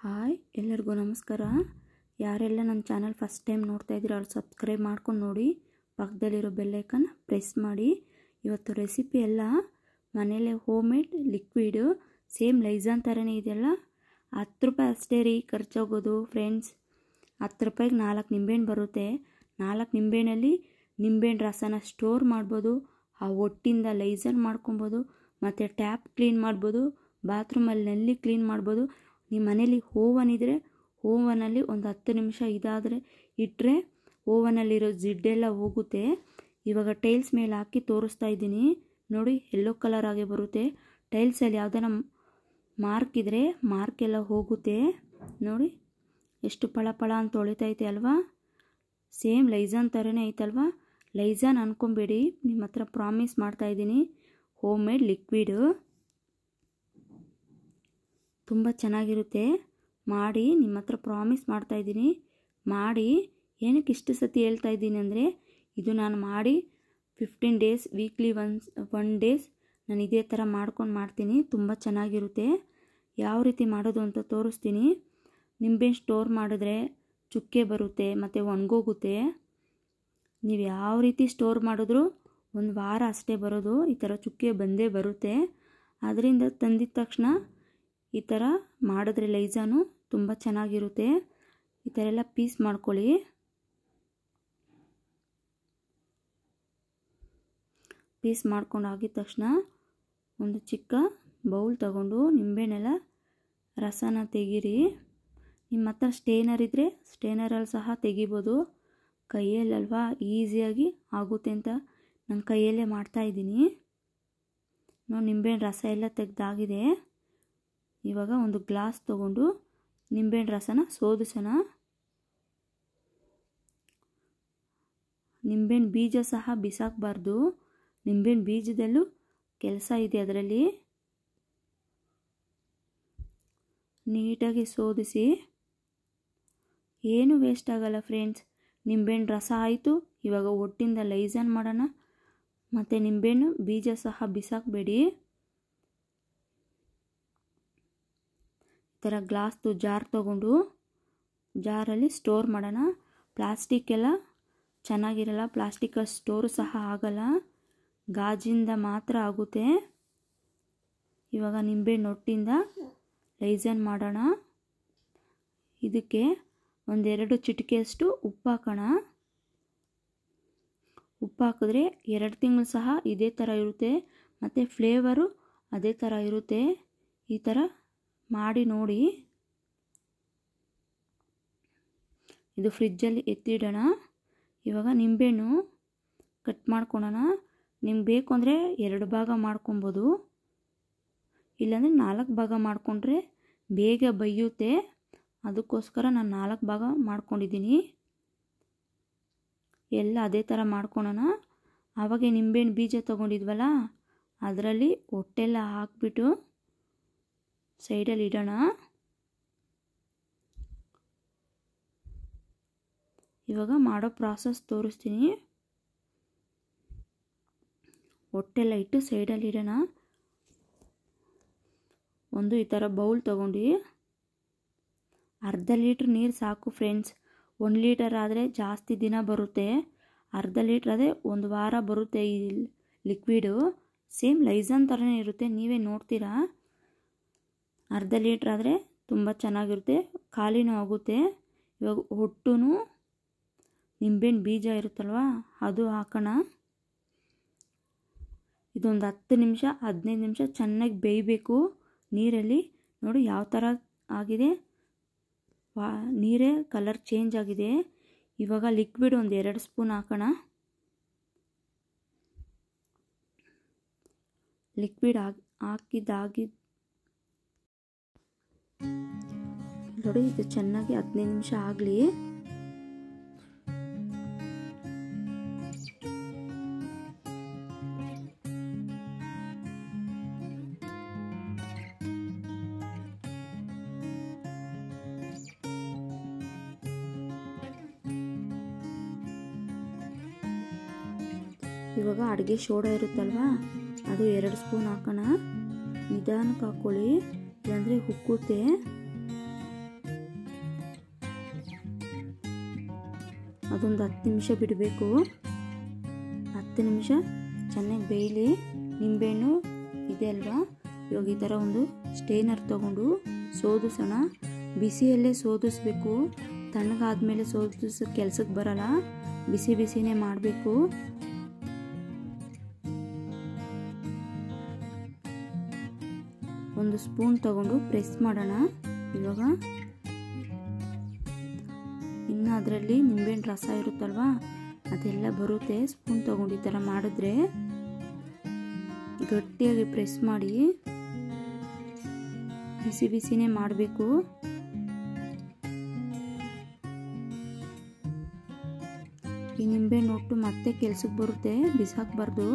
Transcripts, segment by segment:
hi ಎಲ್ಲರಿಗೂ ನಮಸ್ಕಾರ ಯಾರೆಲ್ಲ ನನ್ನ ಚಾನಲ್ ಫಸ್ಟ್ ಟೈಮ್ ನೋಡ್ತಾ ಇದ್ದೀರೋ ಅಲ್ಲಿ ಸಬ್ಸ್ಕ್ರೈಬ್ ಮಾಡ್ಕೊಂಡು ನೋಡಿ ಪಕ್ಕದಲ್ಲಿರೋ ಬೆಲ್ಲೈಕನ್ ಪ್ರೆಸ್ ಮಾಡಿ ಇವತ್ತು ರೆಸಿಪಿ ಎಲ್ಲ ಮನೇಲೆ homemade liquid same liaison ಥರನೇ ಇದೆಯಲ್ಲ ಹತ್ತು ರೂಪಾಯಿ ಅಷ್ಟೇ ರೀ ಖರ್ಚಾಗೋದು ಫ್ರೆಂಡ್ಸ್ ಹತ್ತು ರೂಪಾಯಿಗೆ ನಾಲ್ಕು ನಿಂಬೆಹಣ್ಣು ಬರುತ್ತೆ ನಾಲ್ಕು ನಿಂಬೆಹಣ್ಣಲ್ಲಿ ನಿಂಬೆಹಣ್ಣು ರಸನ ಸ್ಟೋರ್ ಮಾಡ್ಬೋದು ಆ ಒಟ್ಟಿಂದ ಲೈಝನ್ ಮಾಡ್ಕೊಬೋದು ಮತ್ತು ಟ್ಯಾಪ್ ಕ್ಲೀನ್ ಮಾಡ್ಬೋದು ಬಾತ್ರೂಮಲ್ಲಿ ನಲ್ಲಿ ಕ್ಲೀನ್ ಮಾಡ್ಬೋದು ನಿಮ್ಮ ಮನೇಲಿ ಓವನ್ ಇದ್ದರೆ ಓವನಲ್ಲಿ ಒಂದು ಹತ್ತು ನಿಮಿಷ ಇದಾದರೆ ಇಟ್ಟರೆ ಓವನಲ್ಲಿರೋ ಜಿಡ್ಡೆಲ್ಲ ಹೋಗುತ್ತೆ ಇವಾಗ ಟೈಲ್ಸ್ ಮೇಲೆ ಹಾಕಿ ತೋರಿಸ್ತಾ ಇದ್ದೀನಿ ನೋಡಿ ಎಲ್ಲೋ ಕಲರ್ ಆಗಿ ಬರುತ್ತೆ ಟೈಲ್ಸಲ್ಲಿ ಯಾವ್ದಾರ ಮಾರ್ಕ್ ಇದ್ದರೆ ಮಾರ್ಕ್ ಎಲ್ಲ ಹೋಗುತ್ತೆ ನೋಡಿ ಎಷ್ಟು ಪಳ ಪಳ ಅಂತ ಹೊಳಿತೈತೆ ಅಲ್ವಾ ಸೇಮ್ ಲೈಝಾನ್ ಥರನೇ ಐತಲ್ವಾ ಲೈಝಾನ್ ಅನ್ಕೊಬೇಡಿ ನಿಮ್ಮ ಹತ್ರ ಪ್ರಾಮಿಸ್ ಮಾಡ್ತಾ ಇದ್ದೀನಿ ಹೋಮ್ ಮೇಡ್ ಲಿಕ್ವಿಡು ತುಂಬ ಚೆನ್ನಾಗಿರುತ್ತೆ ಮಾಡಿ ನಿಮ್ಮ ಹತ್ರ ಪ್ರಾಮಿಸ್ ಮಾಡ್ತಾ ಇದ್ದೀನಿ ಮಾಡಿ ಏನಕ್ಕೆ ಇಷ್ಟು ಸತಿ ಹೇಳ್ತಾ ಇದ್ದೀನಿ ಅಂದರೆ ಇದು ನಾನು ಮಾಡಿ fifteen days weekly once one days ನಾನು ಇದೇ ಥರ ಮಾಡ್ಕೊಂಡು ಮಾಡ್ತೀನಿ ತುಂಬ ಚೆನ್ನಾಗಿರುತ್ತೆ ಯಾವ ರೀತಿ ಮಾಡೋದು ಅಂತ ತೋರಿಸ್ತೀನಿ ನಿಂಬೆಹಣ್ಣು ಸ್ಟೋರ್ ಮಾಡಿದ್ರೆ ಚುಕ್ಕೆ ಬರುತ್ತೆ ಮತ್ತು ಒಣಗೋಗುತ್ತೆ ನೀವು ಯಾವ ರೀತಿ ಸ್ಟೋರ್ ಮಾಡಿದ್ರೂ ಒಂದು ವಾರ ಅಷ್ಟೇ ಬರೋದು ಈ ಥರ ಚುಕ್ಕೆ ಬಂದೇ ಬರುತ್ತೆ ಅದರಿಂದ ತಂದಿದ ತಕ್ಷಣ ಈ ಥರ ಮಾಡಿದ್ರೆ ಲೈಝಾನು ತುಂಬ ಚೆನ್ನಾಗಿರುತ್ತೆ ಈ ಥರ ಎಲ್ಲ ಪೀಸ್ ಮಾಡ್ಕೊಳ್ಳಿ ಪೀಸ್ ಮಾಡ್ಕೊಂಡು ಆಗಿದ ತಕ್ಷಣ ಒಂದು ಚಿಕ್ಕ ಬೌಲ್ ತಗೊಂಡು ನಿಂಬೆಹಣ್ಣೆಲ್ಲ ರಸನ ತೆಗೀರಿ ನಿಮ್ಮ ಹತ್ರ ಸ್ಟೇನರ್ ಇದ್ದರೆ ಸ್ಟೇನರಲ್ಲಿ ಸಹ ತೆಗಿಬೋದು ಕೈಯಲ್ಲಲ್ವಾ ಈಸಿಯಾಗಿ ಆಗುತ್ತೆ ಅಂತ ನನ್ನ ಕೈಯಲ್ಲೇ ಮಾಡ್ತಾಯಿದ್ದೀನಿ ನೋಡಿ ನಿಂಬೆಹಣ್ಣು ರಸ ಎಲ್ಲ ತೆಗೆದಾಗಿದೆ ಇವಾಗ ಒಂದು ಗ್ಲಾಸ್ ತೊಗೊಂಡು ನಿಂಬೆಹಣ್ಣು ರಸನ ಸೋದಿಸೋಣ ನಿಂಬೆಹಣ್ಣು ಬೀಜ ಸಹ ಬಿಸಾಕಬಾರ್ದು ನಿಂಬೆಹಣ್ಣು ಬೀಜದಲ್ಲೂ ಕೆಲಸ ಇದೆ ಅದರಲ್ಲಿ ನೀಟಾಗಿ ಸೋದಿಸಿ ಏನು ವೇಸ್ಟ್ ಆಗಲ್ಲ ಫ್ರೆಂಡ್ಸ್ ನಿಂಬೆಹಣ್ಣು ರಸ ಆಯಿತು ಇವಾಗ ಒಟ್ಟಿಂದ ಲೈಝಾನ್ ಮಾಡೋಣ ಮತ್ತು ನಿಂಬೆಹಣ್ಣು ಬೀಜ ಸಹ ಬಿಸಾಕಬೇಡಿ ಈ ಥರ ಗ್ಲಾಸ್ದು ಜಾರ್ ತೊಗೊಂಡು ಜಾರಲ್ಲಿ ಸ್ಟೋರ್ ಮಾಡೋಣ ಪ್ಲಾಸ್ಟಿಕ್ ಎಲ್ಲ ಚೆನ್ನಾಗಿರಲ್ಲ ಪ್ಲಾಸ್ಟಿಕಲ್ಲಿ ಸ್ಟೋರು ಸಹ ಆಗಲ್ಲ ಗಾಜಿಂದ ಮಾತ್ರ ಆಗುತ್ತೆ ಇವಾಗ ನಿಂಬೆಹಣ್ಣು ಒಟ್ಟಿಂದ ಲೈಝನ್ ಮಾಡೋಣ ಇದಕ್ಕೆ ಒಂದೆರಡು ಚಿಟಿಕೆಯಷ್ಟು ಉಪ್ಪು ಹಾಕೋಣ ಉಪ್ಪು ಹಾಕಿದ್ರೆ ಎರಡು ತಿಂಗಳು ಸಹ ಇದೇ ಥರ ಇರುತ್ತೆ ಮತ್ತು ಫ್ಲೇವರು ಅದೇ ಥರ ಇರುತ್ತೆ ಈ ಥರ ಮಾಡಿ ನೋಡಿ ಇದು ಫ್ರಿಜ್ಜಲ್ಲಿ ಎತ್ತಿಡೋಣ ಇವಾಗ ನಿಂಬೆಹಣ್ಣು ಕಟ್ ಮಾಡ್ಕೊಳೋಣ ನಿಮ್ಗೆ ಬೇಕು ಅಂದರೆ ಎರಡು ಭಾಗ ಮಾಡ್ಕೊಬೋದು ಇಲ್ಲಾಂದರೆ ನಾಲ್ಕು ಭಾಗ ಮಾಡಿಕೊಂಡ್ರೆ ಬೇಗ ಬೈಯುತ್ತೆ ಅದಕ್ಕೋಸ್ಕರ ನಾನು ನಾಲ್ಕು ಭಾಗ ಮಾಡ್ಕೊಂಡಿದ್ದೀನಿ ಎಲ್ಲ ಅದೇ ಥರ ಮಾಡ್ಕೊಳೋಣ ಆವಾಗೆ ನಿಂಬೆಹಣ್ಣು ಬೀಜ ತೊಗೊಂಡಿದ್ವಲ್ಲ ಅದರಲ್ಲಿ ಹೊಟ್ಟೆಲ್ಲ ಹಾಕ್ಬಿಟ್ಟು ಸೈಡಲ್ಲಿ ಇಡೋಣ ಇವಾಗ ಮಾಡೋ ಪ್ರಾಸೆಸ್ ತೋರಿಸ್ತೀನಿ ಹೊಟ್ಟೆಲ್ಲ ಇಟ್ಟು ಸೈಡಲ್ಲಿ ಇಡೋಣ ಒಂದು ಈ ಥರ ಬೌಲ್ ತೊಗೊಂಡು ಅರ್ಧ ಲೀಟ್ರ್ ನೀರು ಸಾಕು ಫ್ರೆಂಡ್ಸ್ ಒಂದು ಲೀಟರ್ ಆದರೆ ಜಾಸ್ತಿ ದಿನ ಬರುತ್ತೆ ಅರ್ಧ ಲೀಟ್ರ್ ಆದರೆ ಒಂದು ವಾರ ಬರುತ್ತೆ ಈ ಲಿಕ್ವಿಡು ಸೇಮ್ ಲೈಝಾನ್ ಥರನೇ ಇರುತ್ತೆ ನೀವೇ ನೋಡ್ತೀರಾ ಅರ್ಧ ಲೀಟ್ರ್ ಆದರೆ ತುಂಬ ಚೆನ್ನಾಗಿರುತ್ತೆ ಖಾಲಿನೂ ಆಗುತ್ತೆ ಇವಾಗ ಹೊಟ್ಟು ನಿಂಬೆಹಣ್ಣು ಬೀಜ ಇರುತ್ತಲ್ವ ಅದು ಹಾಕೋಣ ಇದೊಂದು ಹತ್ತು ನಿಮಿಷ ಹದಿನೈದು ನಿಮಿಷ ಚೆನ್ನಾಗಿ ಬೇಯಬೇಕು ನೀರಲ್ಲಿ ನೋಡಿ ಯಾವ ಥರ ಆಗಿದೆ ವಾ ನೀರೇ ಕಲರ್ ಚೇಂಜ್ ಆಗಿದೆ ಇವಾಗ ಲಿಕ್ವಿಡ್ ಒಂದು ಎರಡು ಸ್ಪೂನ್ ಹಾಕೋಣ ಲಿಕ್ವಿಡ್ ಹಾಕಿ ಹಾಕಿದ್ದಾಗಿ ನೋಡಿ ಇದು ಚೆನ್ನಾಗಿ ಹದಿನೈದು ನಿಮಿಷ ಆಗಲಿ ಇವಾಗ ಅಡುಗೆ ಸೋಡಾ ಇರುತ್ತಲ್ವಾ ಅದು ಎರಡು ಸ್ಪೂನ್ ಹಾಕೋಣ ನಿಧಾನಕ್ಕೆ ಹಾಕ್ಕೊಳ್ಳಿ ಇಲ್ಲಾಂದರೆ ಉಕ್ಕುತ್ತೆ ಅದೊಂದು ಹತ್ತು ನಿಮಿಷ ಬಿಡಬೇಕು ಹತ್ತು ನಿಮಿಷ ಚೆನ್ನಾಗಿ ಬೇಯಲಿ ನಿಂಬೆಹಣ್ಣು ಇದೆ ಅಲ್ವಾ ಇವಾಗ ಈ ಥರ ಒಂದು ಸ್ಟೇನರ್ ತೊಗೊಂಡು ಸೋದಿಸೋಣ ಬಿಸಿಯಲ್ಲೇ ಸೋದಿಸ್ಬೇಕು ತಣ್ಣಗಾದ್ಮೇಲೆ ಸೋದಿಸ ಕೆಲ್ಸಕ್ಕೆ ಬರಲ್ಲ ಬಿಸಿ ಬಿಸಿನೇ ಮಾಡಬೇಕು ಒಂದು ಸ್ಪೂನ್ ತಗೊಂಡು ಪ್ರೆಸ್ ಮಾಡೋಣ ಇವಾಗ ಇನ್ನು ಅದರಲ್ಲಿ ನಿಂಬೆಹಣ್ಣು ರಸ ಇರುತ್ತಲ್ವಾ ಅದೆಲ್ಲ ಬರುತ್ತೆ ಸ್ಪೂನ್ ತಗೊಂಡು ಈ ಥರ ಮಾಡಿದ್ರೆ ಗಟ್ಟಿಯಾಗಿ ಪ್ರೆಸ್ ಮಾಡಿ ಬಿಸಿ ಬಿಸಿನೇ ಮಾಡಬೇಕು ಈ ನಿಂಬೆಹಣ್ಣು ಒಟ್ಟು ಮತ್ತೆ ಕೆಲ್ಸಕ್ಕೆ ಬರುತ್ತೆ ಬಿಸಾಕಬಾರ್ದು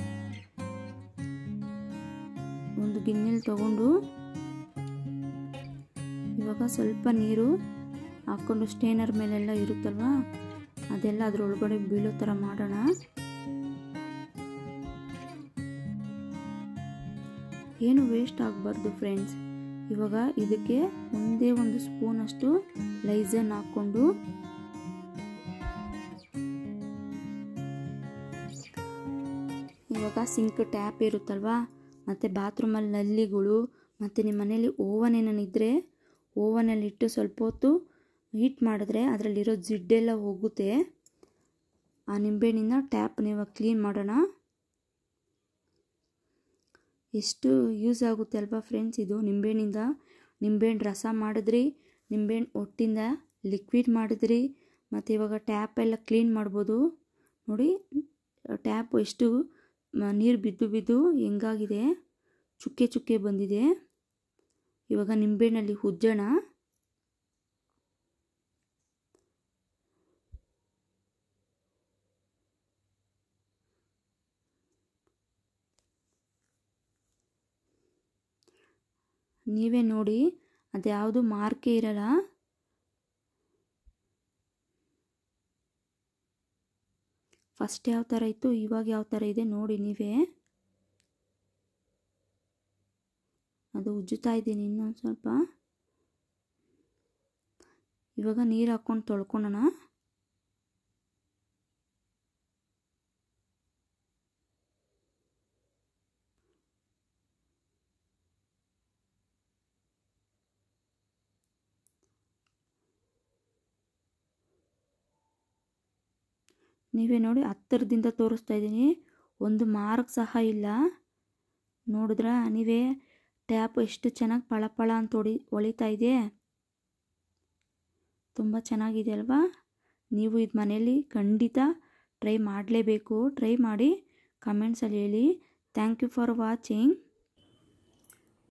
ಒಂದು ಗಿನ್ನೆಲಿ ತಗೊಂಡು ಇವಾಗ ಸ್ವಲ್ಪ ನೀರು ಹಾಕ್ಕೊಂಡು ಸ್ಟೇನರ್ ಮೇಲೆಲ್ಲ ಇರುತ್ತಲ್ವಾ ಅದೆಲ್ಲ ಅದರೊಳಗಡೆ ಬೀಳೋ ಥರ ಮಾಡೋಣ ಏನು ವೇಸ್ಟ್ ಆಗಬಾರ್ದು ಫ್ರೆಂಡ್ಸ್ ಇವಾಗ ಇದಕ್ಕೆ ಒಂದೇ ಒಂದು ಸ್ಪೂನಷ್ಟು ಲೈಸನ್ ಹಾಕ್ಕೊಂಡು ಇವಾಗ ಸಿಂಕ್ ಟ್ಯಾಪ್ ಇರುತ್ತಲ್ವಾ ಮತ್ತು ಬಾತ್ರೂಮಲ್ಲಿ ನಲ್ಲಿಗಳು ಮತ್ತು ನಿಮ್ಮ ಮನೇಲಿ ಓವನ್ ಏನಿದ್ರೆ ಓವನಲ್ಲಿ ಇಟ್ಟು ಸ್ವಲ್ಪ ಹೊತ್ತು ಹೀಟ್ ಮಾಡಿದ್ರೆ ಅದರಲ್ಲಿರೋ ಜಿಡ್ಡೆಲ್ಲ ಹೋಗುತ್ತೆ ಆ ನಿಂಬೆಹಣ್ಣಿಂದ ಟ್ಯಾಪ್ನ ಇವಾಗ ಕ್ಲೀನ್ ಮಾಡೋಣ ಎಷ್ಟು ಯೂಸ್ ಆಗುತ್ತೆ ಅಲ್ವಾ ಫ್ರೆಂಡ್ಸ್ ಇದು ನಿಂಬೆಹಣ್ಣಿಂದ ನಿಂಬೆಹಣ್ಣು ರಸ ಮಾಡಿದ್ರಿ ನಿಂಬೆಹಣ್ಣು ಒಟ್ಟಿಂದ ಲಿಕ್ವಿಡ್ ಮಾಡಿದ್ರಿ ಮತ್ತು ಇವಾಗ ಟ್ಯಾಪ್ ಎಲ್ಲ ಕ್ಲೀನ್ ಮಾಡ್ಬೋದು ನೋಡಿ ಟ್ಯಾಪ್ ಎಷ್ಟು ನೀರು ಬಿದ್ದು ಬಿದ್ದು ಹೆಂಗಾಗಿದೆ ಚುಕ್ಕೆ ಚುಕ್ಕೆ ಬಂದಿದೆ ಇವಾಗ ನಿಂಬೆಹಣ್ಣಲ್ಲಿ ಉಜ್ಜೋಣ ನೀವೇ ನೋಡಿ ಅದ್ಯಾವುದು ಮಾರ್ಕೆ ಇರಲ್ಲ ಫಸ್ಟ್ ಯಾವ ಥರ ಇತ್ತು ಇವಾಗ ಯಾವ ಥರ ಇದೆ ನೋಡಿ ನೀವೇ ಅದು ಉಜ್ಜುತ್ತಾ ಇದ್ದೀನಿ ಇನ್ನೊಂದು ಸ್ವಲ್ಪ ಇವಾಗ ನೀರು ಹಾಕ್ಕೊಂಡು ತೊಳ್ಕೊಳೋಣ ನೀವೇ ನೋಡಿ ಹತ್ತಿರದಿಂದ ತೋರಿಸ್ತಾ ಇದ್ದೀನಿ ಒಂದು ಮಾರ್ಕ್ ಸಹ ಇಲ್ಲ ನೋಡಿದ್ರ ನೀವೇ ಟ್ಯಾಪ್ ಎಷ್ಟು ಚೆನ್ನಾಗಿ ಪಳಪಳ ಅಂತ ಹೊಡಿ ಹೊಳಿತಾ ಇದೆ ತುಂಬ ಚೆನ್ನಾಗಿದೆ ಅಲ್ವಾ ನೀವು ಇದು ಮನೇಲಿ ಖಂಡಿತ ಟ್ರೈ ಮಾಡಲೇಬೇಕು ಟ್ರೈ ಮಾಡಿ ಕಮೆಂಟ್ಸಲ್ಲಿ ಹೇಳಿ ಥ್ಯಾಂಕ್ ಯು ಫಾರ್ ವಾಚಿಂಗ್